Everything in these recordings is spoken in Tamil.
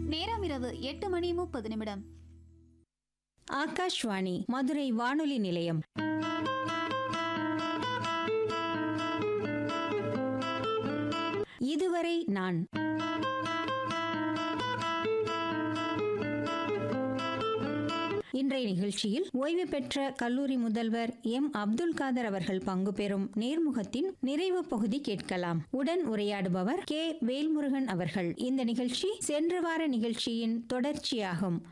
நேரம் இரவு எட்டு மணி முப்பது நிமிடம் ஆகாஷ்வாணி மதுரை வானொலி நிலையம் இதுவரை நான் இன்றைய நிகழ்ச்சியில் ஓய்வு பெற்ற கல்லூரி முதல்வர் எம் அப்துல் காதர் அவர்கள் பங்கு பெறும் நேர்முகத்தின் நிறைவு பகுதி கேட்கலாம் உடன் உரையாடுபவர் கே வேல்முருகன் அவர்கள் இந்த நிகழ்ச்சி சென்ற வார நிகழ்ச்சியின் தொடர்ச்சியாகும்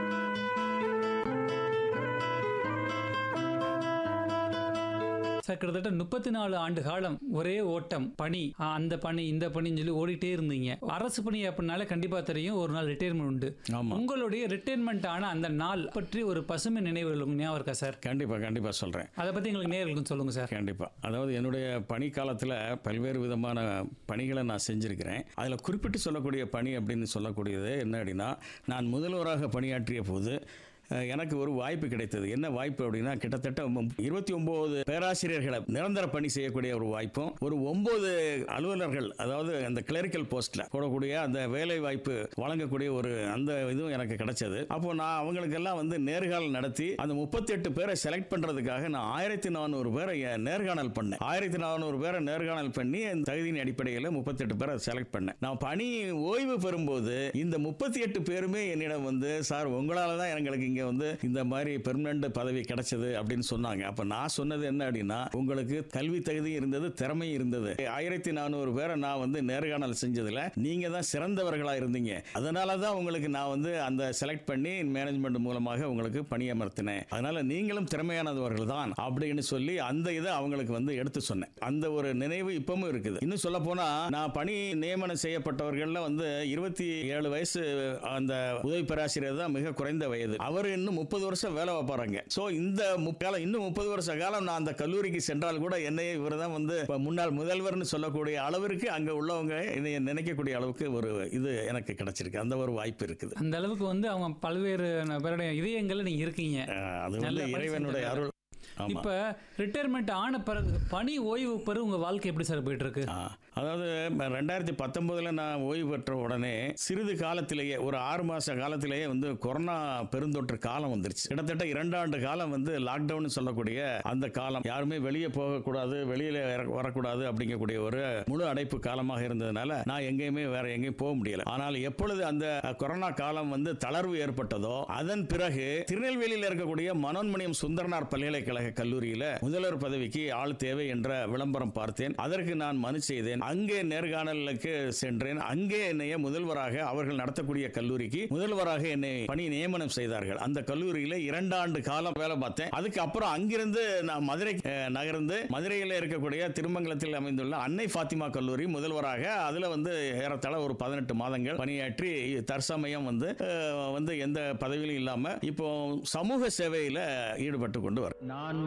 சார் கிட்டத்தட்ட முப்பத்தி நாலு ஆண்டு காலம் ஒரே ஓட்டம் பணி ஆ, அந்த பணி இந்த பணின்னு சொல்லி ஓடிட்டே இருந்தீங்க அரசு பணி அப்படின்னாலே கண்டிப்பா தெரியும் ஒரு நாள் ரிட்டையர்மெண்ட் உண்டு ஆமா உங்களுடைய ரிட்டையர்மெண்ட் ஆன அந்த நாள் பற்றி ஒரு பசுமை நினைவுகள் உங்களுக்கு ஞாபகம் இருக்கா சார் கண்டிப்பா கண்டிப்பா சொல்றேன் அதை பத்தி எங்களுக்கு நேர்களுக்கு சொல்லுங்க சார் கண்டிப்பா அதாவது என்னுடைய பணி காலத்துல பல்வேறு விதமான பணிகளை நான் செஞ்சிருக்கிறேன் அதுல குறிப்பிட்டு சொல்லக்கூடிய பணி அப்படின்னு சொல்லக்கூடியது என்ன அப்படின்னா நான் முதல்வராக பணியாற்றிய போது அஹ், எனக்கு ஒரு வாய்ப்பு கிடைத்தது என்ன வாய்ப்பு அப்படின்னா கிட்டத்தட்ட இருபத்தி ஒன்பது பேராசிரியர்களை நிரந்தர பணி செய்யக்கூடிய ஒரு வாய்ப்பும் ஒரு ஒன்பது அலுவலர்கள் அதாவது அந்த கிளரிக்கல் போஸ்ட்ல போடக்கூடிய அந்த வேலை வாய்ப்பு வழங்கக்கூடிய ஒரு அந்த இதுவும் எனக்கு கிடைச்சது அப்போ நான் அவங்களுக்கெல்லாம் வந்து நேர்காணல் நடத்தி அந்த முப்பத்தி எட்டு பேரை செலக்ட் பண்றதுக்காக நான் ஆயிரத்தி நானூறு பேரை எ- நேர்காணல் பண்ணேன் ஆயிரத்தி நானூறு பேரை நேர்காணல் பண்ணி அந்த தகுதியின் அடிப்படையில் முப்பத்தி எட்டு பேரை செலக்ட் பண்ணேன் நான் பணி ஓய்வு பெறும்போது இந்த முப்பத்தி எட்டு பேருமே என்னிடம் வந்து சார் உங்களால தான் எங்களுக்கு இங்க வந்து இந்த மாதிரி பெர்மனண்ட் பதவி கிடைச்சது அப்படின்னு சொன்னாங்க அப்ப நான் சொன்னது என்ன அப்படின்னா உங்களுக்கு கல்வி தகுதி இருந்தது திறமை இருந்தது ஆயிரத்தி நானூறு பேரை நான் வந்து நேர்காணல் செஞ்சதுல நீங்க தான் சிறந்தவர்களா இருந்தீங்க அதனால தான் உங்களுக்கு நான் வந்து அந்த செலக்ட் பண்ணி மேனேஜ்மெண்ட் மூலமாக உங்களுக்கு பணியமர்த்தினேன் அதனால நீங்களும் திறமையானவர்கள் தான் அப்படின்னு சொல்லி அந்த இதை அவங்களுக்கு வந்து எடுத்து சொன்னேன் அந்த ஒரு நினைவு இப்பவும் இருக்குது இன்னும் சொல்ல போனா நான் பணி நியமனம் செய்யப்பட்டவர்கள்ல வந்து இருபத்தி ஏழு வயசு அந்த உதவி பேராசிரியர் தான் மிக குறைந்த வயது அவர் இன்னும் முப்பது வருஷம் வேலை வைப்பாருங்க சோ இந்த முக்காலம் இன்னும் முப்பது வருஷ காலம் நான் அந்த கல்லூரிக்கு சென்றால் கூட என்னை இவர் தான் வந்து இப்ப முன்னாள் முதல்வர்னு சொல்லக்கூடிய அளவிற்கு அங்க உள்ளவங்க என்னை நினைக்கக்கூடிய அளவுக்கு ஒரு இது எனக்கு கிடைச்சிருக்கு அந்த ஒரு வாய்ப்பு இருக்குது அந்த அளவுக்கு வந்து அவங்க பல்வேறு பேருடைய இதயங்கள்ல நீங்க இருக்கீங்க அஹ் அது நல்ல வந்து பணி இறைவனுடைய செஞ்சிருக்காரு. அருள் ஆமா இப்ப ரிட்டையர்மெண்ட் ஆன பிறகு பணி ஓய்வு பிறகு உங்க வாழ்க்கை எப்படி சார் போயிட்டு இருக்கு ஆ, அதாவது ம- ரெண்டாயிரத்தி பத்தொன்பதுல நான் ஓய்வு பெற்ற உடனே சிறிது காலத்திலேயே ஒரு ஆறு மாச காலத்திலேயே வந்து கொரோனா பெருந்தொற்று காலம் வந்துருச்சு கிட்டத்தட்ட இரண்டாண்டு காலம் வந்து லாக்டவுன் சொல்லக்கூடிய அந்த காலம் யாருமே வெளியே போகக்கூடாது வெளியில இற- வரக்கூடாது அப்படிங்கக்கூடிய ஒரு முழு அடைப்பு காலமாக இருந்ததுனால நான் எங்கேயுமே வேற எங்கேயும் போக முடியல ஆனால் எப்பொழுது அந்த அஹ், கொரோனா காலம் வந்து தளர்வு ஏற்பட்டதோ அதன் பிறகு திருநெல்வேலியில் இருக்கக்கூடிய மனோன்மணியம் சுந்தரனார் பல்கலைக்கழக கல்லூரியில முதல்வர் பதவிக்கு ஆள் தேவை என்ற விளம்பரம் பார்த்தேன் அதற்கு நான் மனு செய்தேன் அங்கே நேர்காணலுக்கு சென்றேன் அங்கே என்னைய முதல்வராக அவர்கள் நடத்தக்கூடிய கல்லூரிக்கு முதல்வராக என்னை பணி நியமனம் செய்தார்கள் அந்த கல்லூரியில இரண்டு ஆண்டு காலம் வேலை பார்த்தேன் அதுக்கு அப்புறம் அங்கிருந்து நான் மதுரை அஹ், நகர்ந்து மதுரையில் இருக்கக்கூடிய திருமங்கலத்தில் அமைந்துள்ள அன்னை ஃபாத்திமா கல்லூரி முதல்வராக அதுல வந்து ஏறத்தாழ ஒரு பதினெட்டு மாதங்கள் பணியாற்றி தற்சமயம் வந்து அஹ், வந்து எந்த பதவியிலும் இல்லாம இப்போ சமூக சேவையில ஈடுபட்டு கொண்டு வர நான்